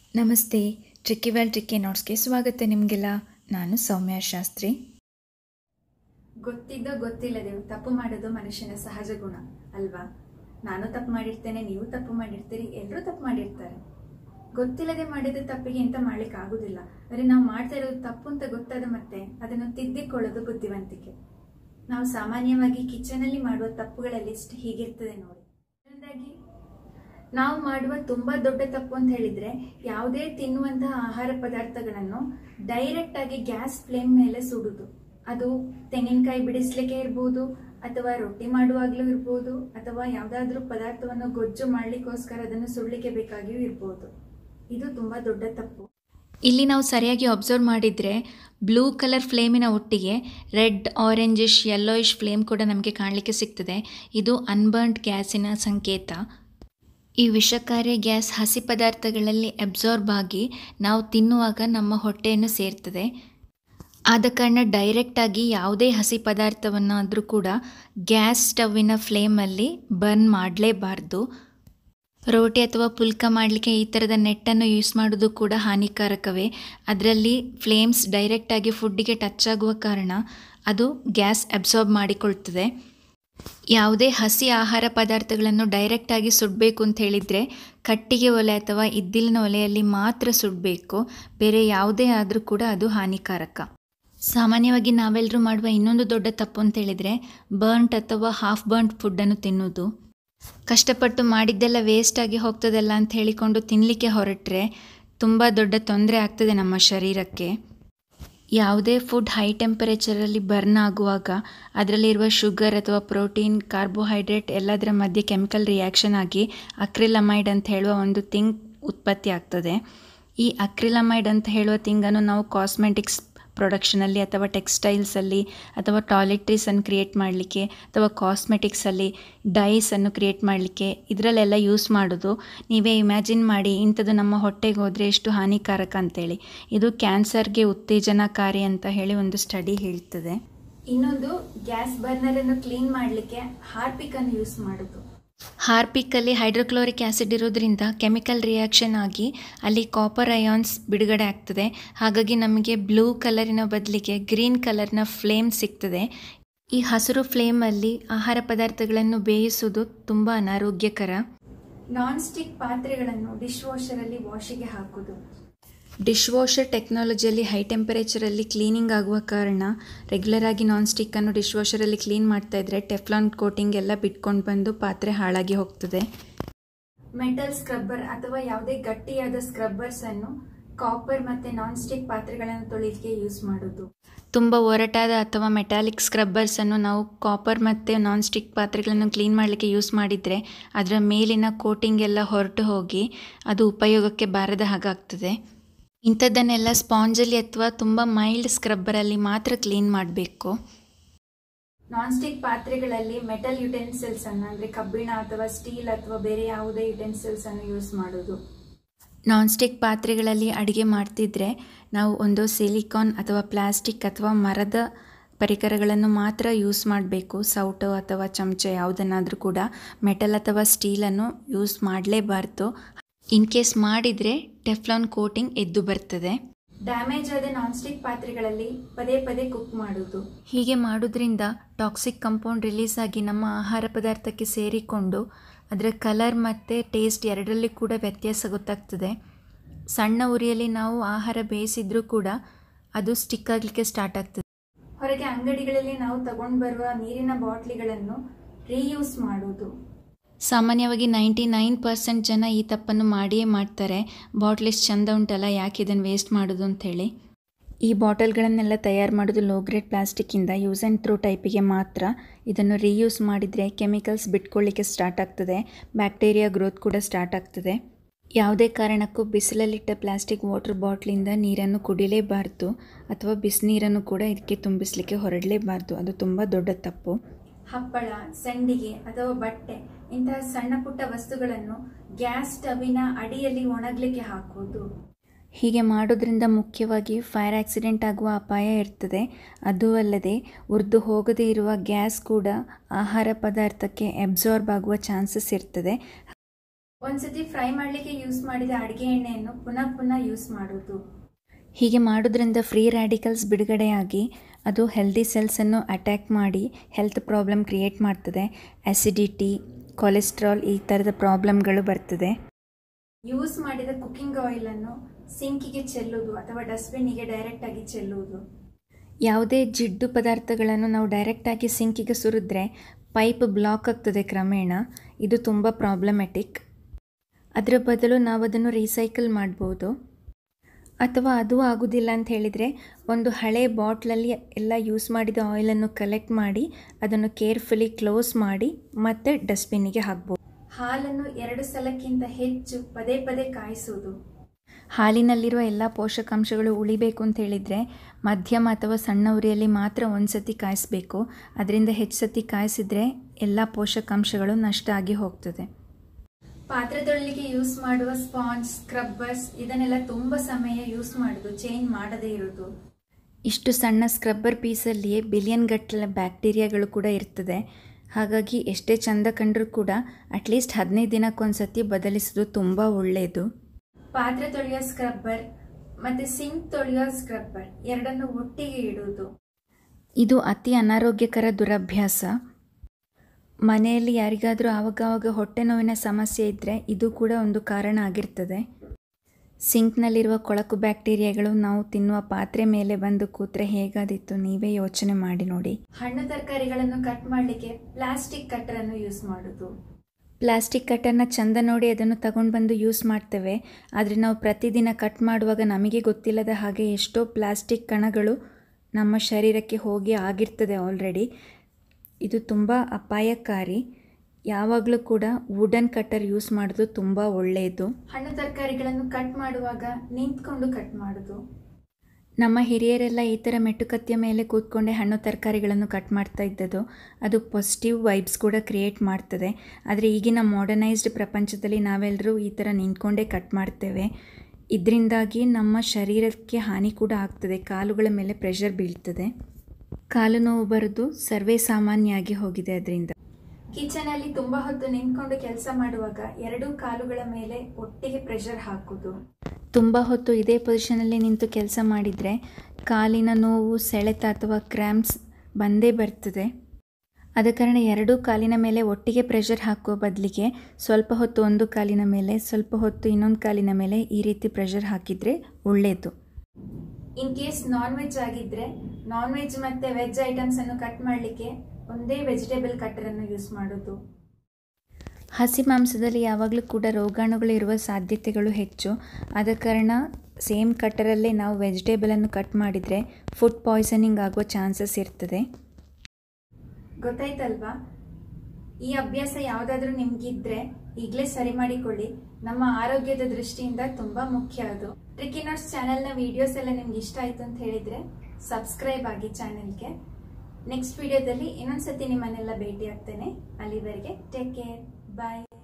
ನಮಸ್ತೆ tricky well tricky ನೋಟ್ಸ್ಗೆ ಸ್ವಾಗತ ನಿಮಗೆಲ್ಲ ನಾನು ಸೌಮ್ಯ ಶಾಸ್ತ್ರಿ ಗೊತ್ತಿದ್ದೋ ಗೊತ್ತಿಲ್ಲದೆ ತಪ್ಪು ಮಾಡೋದು ಮನುಷ್ಯನ ಸಹಜ ಗುಣ ಅಲ್ವಾ ನಾನು ತಪ್ಪು ಮಾಡಿರ್ತೇನೆ ನೀವು ತಪ್ಪು ಮಾಡಿರ್ತೀರಿ ಎಲ್ಲರೂ ತಪ್ಪು ಮಾಡಿರ್ತಾರೆ ಗೊತ್ತಿಲ್ಲದೆ ಮಾಡಿದ ತಪ್ಪಿಗೆ ಎಂತ ಮಾಡ್ಲಿಕ್ಕೆ ಆಗುದಿಲ್ಲ ಆದರೆ ನಾವು ಮಾಡ್ತಾ ಇರೋದು ತಪ್ಪು ಅಂತ ಗೊತ್ತಾದ ಮತ್ತೆ ಅದನ್ನು ತಿದ್ದಿಕೊಳ್ಳೋದು ಬುದ್ಧಿವಂತಿಕೆ ನಾವು ಸಾಮಾನ್ಯವಾಗಿ ಕಿಚನ್ ಅಲ್ಲಿ ಮಾಡುವ ತಪ್ಪುಗಳ ಲಿಸ್ಟ್ ಹೀಗಿರ್ತದೆ ನೋಡಿ ಒಂದೊಂದಾಗಿ ನಾವು ಮಾಡುವ ತುಂಬಾ ದೊಡ್ಡ ತಪ್ಪು ಅಂತ ಹೇಳಿದ್ರೆ ಯಾವುದೇ ತಿನ್ನುವಂತಹ ಆಹಾರ ಪದಾರ್ಥಗಳನ್ನು ಡೈರೆಕ್ಟ್ ಆಗಿ ಗ್ಯಾಸ್ ಫ್ಲೇಮ್ ಮೇಲೆ ಸುಡುದು ಅದು ತೆಂಗಿನಕಾಯಿ ಬಿಡಿಸ್ಲಿಕ್ಕೆ ಇರ್ಬೋದು ಅಥವಾ ರೊಟ್ಟಿ ಮಾಡುವಾಗ್ಲೂ ಇರ್ಬೋದು ಅಥವಾ ಯಾವ್ದಾದ್ರೂ ಪದಾರ್ಥವನ್ನು ಗೊಜ್ಜು ಮಾಡ್ಲಿಕ್ಕೋಸ್ಕರ ಅದನ್ನು ಸುಡ್ಲಿಕ್ಕೆ ಬೇಕಾಗಿಯೂ ಇರ್ಬೋದು ಇದು ತುಂಬಾ ದೊಡ್ಡ ತಪ್ಪು ಇಲ್ಲಿ ನಾವು ಸರಿಯಾಗಿ ಅಬ್ಸರ್ವ್ ಮಾಡಿದರೆ ಬ್ಲೂ ಕಲರ್ ಫ್ಲೇಮಿನ ಒಟ್ಟಿಗೆ ರೆಡ್ ಆರೆಂಜಿಶ್ ಯೆಲ್ಲೋಯಿಶ್ ಫ್ಲೇಮ್ ಕೂಡ ನಮಗೆ ಕಾಣಲಿಕ್ಕೆ ಸಿಗ್ತದೆ ಇದು ಅನ್ಬರ್ನ್ಡ್ ಗ್ಯಾಸಿನ ಸಂಕೇತ ಈ ವಿಷಕಾರಿ ಗ್ಯಾಸ್ ಹಸಿ ಪದಾರ್ಥಗಳಲ್ಲಿ ಅಬ್ಸಾರ್ಬ್ ಆಗಿ ನಾವು ತಿನ್ನುವಾಗ ನಮ್ಮ ಹೊಟ್ಟೆಯನ್ನು ಸೇರ್ತದೆ ಆದ ಕಾರಣ ಡೈರೆಕ್ಟಾಗಿ ಯಾವುದೇ ಹಸಿ ಪದಾರ್ಥವನ್ನಾದರೂ ಕೂಡ ಗ್ಯಾಸ್ ಸ್ಟವ್ವಿನ ಫ್ಲೇಮಲ್ಲಿ ಬರ್ನ್ ಮಾಡಲೇಬಾರ್ದು ರೋಟಿ ಅಥವಾ ಪುಲ್ಕ ಮಾಡಲಿಕ್ಕೆ ಈ ಥರದ ನೆಟ್ಟನ್ನು ಯೂಸ್ ಮಾಡೋದು ಕೂಡ ಹಾನಿಕಾರಕವೇ ಅದರಲ್ಲಿ ಫ್ಲೇಮ್ಸ್ ಡೈರೆಕ್ಟಾಗಿ ಫುಡ್ಡಿಗೆ ಟಚ್ ಆಗುವ ಕಾರಣ ಅದು ಗ್ಯಾಸ್ ಅಬ್ಸಾರ್ಬ್ ಮಾಡಿಕೊಳ್ತದೆ ಯಾವುದೇ ಹಸಿ ಆಹಾರ ಪದಾರ್ಥಗಳನ್ನು ಡೈರೆಕ್ಟಾಗಿ ಸುಡಬೇಕು ಅಂತ ಹೇಳಿದರೆ ಕಟ್ಟಿಗೆ ಒಲೆ ಅಥವಾ ಇದ್ದಿಲಿನ ಒಲೆಯಲ್ಲಿ ಮಾತ್ರ ಸುಡಬೇಕು ಬೇರೆ ಯಾವುದೇ ಆದರೂ ಕೂಡ ಅದು ಹಾನಿಕಾರಕ ಸಾಮಾನ್ಯವಾಗಿ ನಾವೆಲ್ಲರೂ ಮಾಡುವ ಇನ್ನೊಂದು ದೊಡ್ಡ ತಪ್ಪು ಅಂತ ಹೇಳಿದರೆ ಬರ್ನ್ಟ್ ಅಥವಾ ಹಾಫ್ ಬರ್ನ್ಟ್ ಫುಡ್ಡನ್ನು ತಿನ್ನೋದು ಕಷ್ಟಪಟ್ಟು ಮಾಡಿದ್ದೆಲ್ಲ ವೇಸ್ಟ್ ಆಗಿ ಹೋಗ್ತದಲ್ಲ ಅಂತ ಹೇಳಿಕೊಂಡು ತಿನ್ನಲಿಕ್ಕೆ ಹೊರಟ್ರೆ ತುಂಬ ದೊಡ್ಡ ತೊಂದರೆ ಆಗ್ತದೆ ನಮ್ಮ ಶರೀರಕ್ಕೆ ಯಾವುದೇ ಫುಡ್ ಹೈ ಟೆಂಪರೇಚರಲ್ಲಿ ಬರ್ನ್ ಆಗುವಾಗ ಅದರಲ್ಲಿರುವ ಶುಗರ್ ಅಥವಾ ಪ್ರೋಟೀನ್ ಕಾರ್ಬೋಹೈಡ್ರೇಟ್ ಎಲ್ಲದರ ಮಧ್ಯೆ ಕೆಮಿಕಲ್ ರಿಯಾಕ್ಷನ್ ಆಗಿ ಅಕ್ರಿಲಮೈಡ್ ಅಂತ ಹೇಳುವ ಒಂದು ಥಿಂಗ್ ಉತ್ಪತ್ತಿ ಆಗ್ತದೆ ಈ ಅಕ್ರಿಲಮೈಡ್ ಅಂತ ಹೇಳುವ ಥಿಂಗನ್ನು ನಾವು ಕಾಸ್ಮೆಟಿಕ್ಸ್ ಪ್ರೊಡಕ್ಷನಲ್ಲಿ ಅಥವಾ ಟೆಕ್ಸ್ಟೈಲ್ಸಲ್ಲಿ ಅಥವಾ ಟಾಯ್ಲೆಟ್ರೀಸನ್ನು ಕ್ರಿಯೇಟ್ ಮಾಡಲಿಕ್ಕೆ ಅಥವಾ ಕಾಸ್ಮೆಟಿಕ್ಸಲ್ಲಿ ಡೈಸನ್ನು ಕ್ರಿಯೇಟ್ ಮಾಡಲಿಕ್ಕೆ ಇದರಲ್ಲೆಲ್ಲ ಯೂಸ್ ಮಾಡೋದು ನೀವೇ ಇಮ್ಯಾಜಿನ್ ಮಾಡಿ ಇಂಥದ್ದು ನಮ್ಮ ಹೊಟ್ಟೆಗೆ ಹೋದರೆ ಎಷ್ಟು ಹಾನಿಕಾರಕ ಅಂತೇಳಿ ಇದು ಕ್ಯಾನ್ಸರ್ಗೆ ಉತ್ತೇಜನಕಾರಿ ಅಂತ ಹೇಳಿ ಒಂದು ಸ್ಟಡಿ ಹೇಳ್ತದೆ ಇನ್ನೊಂದು ಗ್ಯಾಸ್ ಬರ್ನರ್ ಅನ್ನು ಕ್ಲೀನ್ ಮಾಡಲಿಕ್ಕೆ ಹಾರ್ಪಿಕ್ ಅನ್ನು ಯೂಸ್ ಮಾಡುದು ಹಾರ್ಪಿಕ್ಕಲ್ಲಿ ಹೈಡ್ರೋಕ್ಲೋರಿಕ್ ಆ್ಯಸಿಡ್ ಇರೋದ್ರಿಂದ ಕೆಮಿಕಲ್ ರಿಯಾಕ್ಷನ್ ಆಗಿ ಅಲ್ಲಿ ಕಾಪರ್ ಅಯಾನ್ಸ್ ಬಿಡುಗಡೆ ಆಗ್ತದೆ ಹಾಗಾಗಿ ನಮಗೆ ಬ್ಲೂ ಕಲರಿನ ಬದಲಿಗೆ ಗ್ರೀನ್ ಕಲರ್ನ ಫ್ಲೇಮ್ ಸಿಗ್ತದೆ ಈ ಹಸಿರು ಫ್ಲೇಮಲ್ಲಿ ಆಹಾರ ಪದಾರ್ಥಗಳನ್ನು ಬೇಯಿಸುವುದು ತುಂಬ ಅನಾರೋಗ್ಯಕರ ನಾನ್ ಸ್ಟಿಕ್ ಪಾತ್ರೆಗಳನ್ನು ಡಿಶ್ ವಾಷರಲ್ಲಿ ವಾಶಿಗೆ ಹಾಕುದು ಡಿಶ್ ವಾಷರ್ ಟೆಕ್ನಾಲಜಿಯಲ್ಲಿ ಹೈ ಟೆಂಪರೇಚರಲ್ಲಿ ಕ್ಲೀನಿಂಗ್ ಆಗುವ ಕಾರಣ ರೆಗ್ಯುಲರ್ ಆಗಿ ನಾನ್ ಸ್ಟಿಕ್ಕನ್ನು ಡಿಶ್ ವಾಷರಲ್ಲಿ ಕ್ಲೀನ್ ಮಾಡ್ತಾ ಇದ್ರೆ ಟೆಫ್ಲಾನ್ ಕೋಟಿಂಗ್ ಎಲ್ಲ ಬಿಟ್ಕೊಂಡು ಬಂದು ಪಾತ್ರೆ ಹಾಳಾಗಿ ಹೋಗ್ತದೆ ಮೆಟಲ್ ಸ್ಕ್ರಬ್ಬರ್ ಅಥವಾ ಯಾವುದೇ ಗಟ್ಟಿಯಾದ ಸ್ಕ್ರಬ್ಬರ್ಸ್ ಅನ್ನು ಕಾಪರ್ ಮತ್ತೆ ನಾನ್ ಸ್ಟಿಕ್ ಪಾತ್ರೆಗಳನ್ನು ತೊಳಿಲಿಕ್ಕೆ ಯೂಸ್ ಮಾಡುದು ತುಂಬ ಒರಟಾದ ಅಥವಾ ಮೆಟಾಲಿಕ್ ಸ್ಕ್ರಬ್ಬರ್ಸನ್ನು ನಾವು ಕಾಪರ್ ಮತ್ತು ನಾನ್ ಸ್ಟಿಕ್ ಪಾತ್ರೆಗಳನ್ನು ಕ್ಲೀನ್ ಮಾಡಲಿಕ್ಕೆ ಯೂಸ್ ಮಾಡಿದರೆ ಅದರ ಮೇಲಿನ ಕೋಟಿಂಗ್ ಎಲ್ಲ ಹೊರಟು ಹೋಗಿ ಅದು ಉಪಯೋಗಕ್ಕೆ ಬಾರದ ಹಾಗಾಗ್ತದೆ ಇಂಥದ್ದನ್ನೆಲ್ಲ ಸ್ಪಾಂಜಲ್ಲಿ ಅಥವಾ ತುಂಬ ಮೈಲ್ಡ್ ಸ್ಕ್ರಬ್ಬರಲ್ಲಿ ಮಾತ್ರ ಕ್ಲೀನ್ ಮಾಡಬೇಕು ನಾನ್ ಸ್ಟಿಕ್ ಪಾತ್ರೆಗಳಲ್ಲಿ ಮೆಟಲ್ ಯುಟೆನ್ಸಿಲ್ಸ್ ಅನ್ನು ಅಂದ್ರೆ ಕಬ್ಬಿಣ ಅಥವಾ ಸ್ಟೀಲ್ ಅಥವಾ ಬೇರೆ ಯಾವುದೇ ಯುಟೆನ್ಸಿಲ್ಸ್ ಅನ್ನು ಯೂಸ್ ಮಾಡುದು ನಾನ್ ಸ್ಟಿಕ್ ಪಾತ್ರೆಗಳಲ್ಲಿ ಅಡುಗೆ ಮಾಡ್ತಿದ್ರೆ ನಾವು ಒಂದು ಸಿಲಿಕಾನ್ ಅಥವಾ ಪ್ಲಾಸ್ಟಿಕ್ ಅಥವಾ ಮರದ ಪರಿಕರಗಳನ್ನು ಮಾತ್ರ ಯೂಸ್ ಮಾಡಬೇಕು ಸೌಟು ಅಥವಾ ಚಮಚ ಯಾವುದನ್ನಾದರೂ ಕೂಡ ಮೆಟಲ್ ಅಥವಾ ಸ್ಟೀಲನ್ನು ಯೂಸ್ ಮಾಡಲೇಬಾರ್ದು ಇನ್ ಕೇಸ್ ಮಾಡಿದರೆ ಟೆಫ್ಲಾನ್ ಕೋಟಿಂಗ್ ಎದ್ದು ಬರ್ತದೆ ಡ್ಯಾಮೇಜ್ ಆದ ನಾನ್ ಸ್ಟಿಕ್ ಪಾತ್ರೆಗಳಲ್ಲಿ ಪದೇ ಪದೇ ಕುಕ್ ಮಾಡುದು ಹೀಗೆ ಮಾಡೋದ್ರಿಂದ ಟಾಕ್ಸಿಕ್ ಕಂಪೌಂಡ್ ರಿಲೀಸ್ ಆಗಿ ನಮ್ಮ ಆಹಾರ ಪದಾರ್ಥಕ್ಕೆ ಸೇರಿಕೊಂಡು ಅದರ ಕಲರ್ ಮತ್ತು ಟೇಸ್ಟ್ ಎರಡರಲ್ಲಿ ಕೂಡ ವ್ಯತ್ಯಾಸ ಗೊತ್ತಾಗ್ತದೆ ಸಣ್ಣ ಉರಿಯಲ್ಲಿ ನಾವು ಆಹಾರ ಬೇಯಿಸಿದ್ರೂ ಕೂಡ ಅದು ಸ್ಟಿಕ್ ಆಗಲಿಕ್ಕೆ ಸ್ಟಾರ್ಟ್ ಆಗ್ತದೆ ಹೊರಗೆ ಅಂಗಡಿಗಳಲ್ಲಿ ನಾವು ತಗೊಂಡು ಬರುವ ನೀರಿನ ಬಾಟ್ಲಿಗಳನ್ನು ರೀಯೂಸ್ ಮಾಡುವುದು ಸಾಮಾನ್ಯವಾಗಿ ನೈಂಟಿ ನೈನ್ ಪರ್ಸೆಂಟ್ ಜನ ಈ ತಪ್ಪನ್ನು ಮಾಡಿಯೇ ಮಾಡ್ತಾರೆ ಬಾಟ್ಲ್ ಎಷ್ಟು ಚಂದ ಉಂಟಲ್ಲ ಯಾಕೆ ಇದನ್ನು ವೇಸ್ಟ್ ಮಾಡೋದು ಅಂಥೇಳಿ ಈ ಬಾಟಲ್ಗಳನ್ನೆಲ್ಲ ತಯಾರು ಮಾಡೋದು ಲೋ ಗ್ರೇಡ್ ಪ್ಲಾಸ್ಟಿಕ್ಕಿಂದ ಯೂಸ್ ಆ್ಯಂಡ್ ಥ್ರೂ ಟೈಪಿಗೆ ಮಾತ್ರ ಇದನ್ನು ರೀಯೂಸ್ ಮಾಡಿದರೆ ಕೆಮಿಕಲ್ಸ್ ಬಿಟ್ಕೊಳ್ಳಿಕ್ಕೆ ಸ್ಟಾರ್ಟ್ ಆಗ್ತದೆ ಬ್ಯಾಕ್ಟೀರಿಯಾ ಗ್ರೋತ್ ಕೂಡ ಸ್ಟಾರ್ಟ್ ಆಗ್ತದೆ ಯಾವುದೇ ಕಾರಣಕ್ಕೂ ಬಿಸಿಲಲ್ಲಿಟ್ಟ ಪ್ಲಾಸ್ಟಿಕ್ ವಾಟರ್ ಬಾಟ್ಲಿಂದ ನೀರನ್ನು ಕುಡಿಲೇಬಾರ್ದು ಅಥವಾ ಬಿಸಿನೀರನ್ನು ಕೂಡ ಇದಕ್ಕೆ ತುಂಬಿಸಲಿಕ್ಕೆ ಹೊರಡಲೇಬಾರ್ದು ಅದು ತುಂಬ ದೊಡ್ಡ ತಪ್ಪು ಹಪ್ಪಳ ಸಂಡಿಗೆ ಅಥವಾ ಬಟ್ಟೆ ಇಂತಹ ಸಣ್ಣ ಪುಟ್ಟ ವಸ್ತುಗಳನ್ನು ಗ್ಯಾಸ್ ಸ್ಟವಿನ ಅಡಿಯಲ್ಲಿ ಒಣಗ್ಲಿಕ್ಕೆ ಹಾಕುವುದು ಹೀಗೆ ಮಾಡೋದ್ರಿಂದ ಮುಖ್ಯವಾಗಿ ಫೈರ್ ಆಕ್ಸಿಡೆಂಟ್ ಆಗುವ ಅಪಾಯ ಇರ್ತದೆ ಅದು ಅಲ್ಲದೆ ಉರಿದು ಹೋಗದೇ ಇರುವ ಗ್ಯಾಸ್ ಕೂಡ ಆಹಾರ ಪದಾರ್ಥಕ್ಕೆ ಅಬ್ಸಾರ್ಬ್ ಆಗುವ ಚಾನ್ಸಸ್ ಇರ್ತದೆ ಒಂದ್ಸತಿ ಫ್ರೈ ಮಾಡಲಿಕ್ಕೆ ಯೂಸ್ ಮಾಡಿದ ಅಡಿಗೆ ಎಣ್ಣೆಯನ್ನು ಪುನಃ ಪುನಃ ಯೂಸ್ ಮಾಡೋದು ಹೀಗೆ ಮಾಡೋದ್ರಿಂದ ಫ್ರೀ ರ್ಯಾಡಿಕಲ್ಸ್ ಬಿಡುಗಡೆಯಾಗಿ ಅದು ಹೆಲ್ದಿ ಸೆಲ್ಸನ್ನು ಅಟ್ಯಾಕ್ ಮಾಡಿ ಹೆಲ್ತ್ ಪ್ರಾಬ್ಲಮ್ ಕ್ರಿಯೇಟ್ ಮಾಡ್ತದೆ ಆ್ಯಸಿಡಿಟಿ ಕೊಲೆಸ್ಟ್ರಾಲ್ ಈ ಥರದ ಪ್ರಾಬ್ಲಮ್ಗಳು ಬರ್ತದೆ ಯೂಸ್ ಮಾಡಿದ ಕುಕಿಂಗ್ ಆಯಿಲ್ ಅನ್ನು ಸಿಂಕಿಗೆ ಚೆಲ್ಲುವುದು ಅಥವಾ ಡಸ್ಟ್ಬಿನ್ನಿಗೆ ಡೈರೆಕ್ಟ್ ಆಗಿ ಚೆಲ್ಲುವುದು ಯಾವುದೇ ಜಿಡ್ಡು ಪದಾರ್ಥಗಳನ್ನು ನಾವು ಡೈರೆಕ್ಟಾಗಿ ಸಿಂಕಿಗೆ ಸುರಿದ್ರೆ ಪೈಪ್ ಬ್ಲಾಕ್ ಆಗ್ತದೆ ಕ್ರಮೇಣ ಇದು ತುಂಬ ಪ್ರಾಬ್ಲಮೆಟಿಕ್ ಅದರ ಬದಲು ನಾವು ಅದನ್ನು ರೀಸೈಕಲ್ ಮಾಡ್ಬೋದು ಅಥವಾ ಅದು ಆಗೋದಿಲ್ಲ ಅಂತ ಹೇಳಿದರೆ ಒಂದು ಹಳೆ ಬಾಟ್ಲಲ್ಲಿ ಎಲ್ಲ ಯೂಸ್ ಮಾಡಿದ ಆಯಿಲನ್ನು ಕಲೆಕ್ಟ್ ಮಾಡಿ ಅದನ್ನು ಕೇರ್ಫುಲಿ ಕ್ಲೋಸ್ ಮಾಡಿ ಮತ್ತೆ ಡಸ್ಟ್ಬಿನ್ನಿಗೆ ಹಾಕ್ಬೋದು ಹಾಲನ್ನು ಎರಡು ಸಲಕ್ಕಿಂತ ಹೆಚ್ಚು ಪದೇ ಪದೇ ಕಾಯಿಸುವುದು ಹಾಲಿನಲ್ಲಿರುವ ಎಲ್ಲ ಪೋಷಕಾಂಶಗಳು ಉಳಿಬೇಕು ಅಂತ ಹೇಳಿದರೆ ಮಧ್ಯಮ ಅಥವಾ ಸಣ್ಣ ಉರಿಯಲ್ಲಿ ಮಾತ್ರ ಒಂದು ಸತಿ ಕಾಯಿಸಬೇಕು ಅದರಿಂದ ಹೆಚ್ಚು ಸತಿ ಕಾಯಿಸಿದರೆ ಎಲ್ಲ ಪೋಷಕಾಂಶಗಳು ನಷ್ಟ ಆಗಿ ಹೋಗ್ತದೆ ಪಾತ್ರೆ ತೊಳಿಲಿಕ್ಕೆ ಯೂಸ್ ಮಾಡುವ ಸ್ಪಾಂಜ್ ಸ್ಕ್ರಬ್ಬರ್ಸ್ ಇದನ್ನೆಲ್ಲ ತುಂಬ ಸಮಯ ಯೂಸ್ ಮಾಡೋದು ಚೇಂಜ್ ಮಾಡದೇ ಇರೋದು ಇಷ್ಟು ಸಣ್ಣ ಸ್ಕ್ರಬ್ಬರ್ ಪೀಸಲ್ಲಿಯೇ ಬಿಲಿಯನ್ ಗಟ್ಟಲೆ ಬ್ಯಾಕ್ಟೀರಿಯಾಗಳು ಕೂಡ ಇರ್ತದೆ ಹಾಗಾಗಿ ಎಷ್ಟೇ ಚಂದ ಕಂಡರೂ ಕೂಡ ಅಟ್ಲೀಸ್ಟ್ ಹದಿನೈದು ದಿನಕ್ಕೊಂದು ಸತಿ ಬದಲಿಸೋದು ತುಂಬ ಒಳ್ಳೆಯದು ಪಾತ್ರೆ ತೊಳೆಯೋ ಸ್ಕ್ರಬ್ಬರ್ ಮತ್ತೆ ಸಿಂಕ್ ತೊಳೆಯೋ ಸ್ಕ್ರಬ್ಬರ್ ಎರಡನ್ನು ಒಟ್ಟಿಗೆ ಇಡುವುದು ಇದು ಅತಿ ಅನಾರೋಗ್ಯಕರ ದುರಭ್ಯಾಸ ಮನೆಯಲ್ಲಿ ಯಾರಿಗಾದರೂ ಆವಾಗವಾಗ ಹೊಟ್ಟೆ ನೋವಿನ ಸಮಸ್ಯೆ ಇದ್ದರೆ ಇದು ಕೂಡ ಒಂದು ಕಾರಣ ಆಗಿರ್ತದೆ ಸಿಂಕ್ನಲ್ಲಿರುವ ಕೊಳಕು ಬ್ಯಾಕ್ಟೀರಿಯಾಗಳು ನಾವು ತಿನ್ನುವ ಪಾತ್ರೆ ಮೇಲೆ ಬಂದು ಕೂತ್ರೆ ಹೇಗಾದಿತ್ತು ನೀವೇ ಯೋಚನೆ ಮಾಡಿ ನೋಡಿ ಹಣ್ಣು ತರಕಾರಿಗಳನ್ನು ಕಟ್ ಮಾಡಲಿಕ್ಕೆ ಪ್ಲಾಸ್ಟಿಕ್ ಕಟ್ಟರ್ ಅನ್ನು ಯೂಸ್ ಮಾಡುದು ಪ್ಲಾಸ್ಟಿಕ್ ಕಟ್ಟರ್ನ ಚಂದ ನೋಡಿ ಅದನ್ನು ತಗೊಂಡು ಬಂದು ಯೂಸ್ ಮಾಡ್ತೇವೆ ಆದರೆ ನಾವು ಪ್ರತಿದಿನ ಕಟ್ ಮಾಡುವಾಗ ನಮಗೆ ಗೊತ್ತಿಲ್ಲದ ಹಾಗೆ ಎಷ್ಟೋ ಪ್ಲಾಸ್ಟಿಕ್ ಕಣಗಳು ನಮ್ಮ ಶರೀರಕ್ಕೆ ಹೋಗಿ ಆಗಿರ್ತದೆ ಆಲ್ರೆಡಿ ಇದು ತುಂಬ ಅಪಾಯಕಾರಿ ಯಾವಾಗಲೂ ಕೂಡ ವುಡನ್ ಕಟ್ಟರ್ ಯೂಸ್ ಮಾಡೋದು ತುಂಬ ಒಳ್ಳೆಯದು ಹಣ್ಣು ತರಕಾರಿಗಳನ್ನು ಕಟ್ ಮಾಡುವಾಗ ನಿಂತ್ಕೊಂಡು ಕಟ್ ಮಾಡುದು ನಮ್ಮ ಹಿರಿಯರೆಲ್ಲ ಈ ಥರ ಮೆಟ್ಟುಕತ್ತಿಯ ಮೇಲೆ ಕೂತ್ಕೊಂಡೆ ಹಣ್ಣು ತರಕಾರಿಗಳನ್ನು ಕಟ್ ಮಾಡ್ತಾ ಇದ್ದದ್ದು ಅದು ಪಾಸಿಟಿವ್ ವೈಬ್ಸ್ ಕೂಡ ಕ್ರಿಯೇಟ್ ಮಾಡ್ತದೆ ಆದರೆ ಈಗಿನ ಮಾಡರ್ನೈಸ್ಡ್ ಪ್ರಪಂಚದಲ್ಲಿ ನಾವೆಲ್ಲರೂ ಈ ಥರ ನಿಂತ್ಕೊಂಡೇ ಕಟ್ ಮಾಡ್ತೇವೆ ಇದರಿಂದಾಗಿ ನಮ್ಮ ಶರೀರಕ್ಕೆ ಹಾನಿ ಕೂಡ ಆಗ್ತದೆ ಕಾಲುಗಳ ಮೇಲೆ ಪ್ರೆಷರ್ ಬೀಳ್ತದೆ ಕಾಲು ನೋವು ಬರೋದು ಸರ್ವೇ ಸಾಮಾನ್ಯ ಆಗಿ ಹೋಗಿದೆ ಅದರಿಂದ ಕಿಚನ್ ಅಲ್ಲಿ ತುಂಬಾ ಹೊತ್ತು ನಿಂತ್ಕೊಂಡು ಕೆಲಸ ಮಾಡುವಾಗ ಎರಡೂ ಕಾಲುಗಳ ಮೇಲೆ ಒಟ್ಟಿಗೆ ಪ್ರೆಷರ್ ಹಾಕುದು ತುಂಬ ಹೊತ್ತು ಇದೇ ಪೊಸಿಷನಲ್ಲಿ ನಿಂತು ಕೆಲಸ ಮಾಡಿದರೆ ಕಾಲಿನ ನೋವು ಸೆಳೆತ ಅಥವಾ ಕ್ರ್ಯಾಂಪ್ಸ್ ಬಂದೇ ಬರ್ತದೆ ಆದ ಕಾರಣ ಎರಡೂ ಕಾಲಿನ ಮೇಲೆ ಒಟ್ಟಿಗೆ ಪ್ರೆಷರ್ ಹಾಕುವ ಬದಲಿಗೆ ಸ್ವಲ್ಪ ಹೊತ್ತು ಒಂದು ಕಾಲಿನ ಮೇಲೆ ಸ್ವಲ್ಪ ಹೊತ್ತು ಇನ್ನೊಂದು ಕಾಲಿನ ಮೇಲೆ ಈ ರೀತಿ ಪ್ರೆಷರ್ ಹಾಕಿದರೆ ಒಳ್ಳೆಯದು ಇನ್ ಕೇಸ್ ನಾನ್ ವೆಜ್ ಆಗಿದ್ರೆ ನಾನ್ ವೆಜ್ ಮತ್ತೆ ವೆಜ್ ಐಟಮ್ಸ್ ಅನ್ನು ಕಟ್ ಮಾಡಲಿಕ್ಕೆ ಒಂದೇ ವೆಜಿಟೇಬಲ್ ಕಟ್ಟರ್ ಅನ್ನು ಯೂಸ್ ಮಾಡೋದು ಹಸಿ ಮಾಂಸದಲ್ಲಿ ಯಾವಾಗಲೂ ಕೂಡ ರೋಗಾಣುಗಳು ಇರುವ ಸಾಧ್ಯತೆಗಳು ಹೆಚ್ಚು ಆದ ಕಾರಣ ಸೇಮ್ ಕಟ್ಟರಲ್ಲೇ ನಾವು ವೆಜಿಟೇಬಲನ್ನು ಕಟ್ ಮಾಡಿದರೆ ಫುಡ್ ಪಾಯ್ಸನಿಂಗ್ ಆಗುವ ಚಾನ್ಸಸ್ ಇರ್ತದೆ ಗೊತ್ತಾಯ್ತಲ್ವಾ ಈ ಅಭ್ಯಾಸ ಯಾವುದಾದ್ರೂ ನಿಮ್ಗಿದ್ರೆ ಈಗಲೇ ಸರಿ ಮಾಡಿಕೊಳ್ಳಿ ನಮ್ಮ ಆರೋಗ್ಯದ ದೃಷ್ಟಿಯಿಂದ ತುಂಬಾ ಮುಖ್ಯ ಅದು ಟ್ರಿಕಿ ನೋಟ್ಸ್ ಚಾನೆಲ್ನ ವಿಡಿಯೋಸ್ ಎಲ್ಲ ನಿಮ್ಗೆ ಇಷ್ಟ ಆಯ್ತು ಅಂತ ಹೇಳಿದ್ರೆ ಸಬ್ಸ್ಕ್ರೈಬ್ ಆಗಿ ಚಾನೆಲ್ಗೆ ನೆಕ್ಸ್ಟ್ ವಿಡಿಯೋದಲ್ಲಿ ಇನ್ನೊಂದ್ಸತಿ ನಿಮ್ಮನ್ನೆಲ್ಲ ಭೇಟಿ ಆಗ್ತೇನೆ ಅಲ್ಲಿವರೆಗೆ ಟೇಕ್ ಕೇರ್ ಬಾಯ್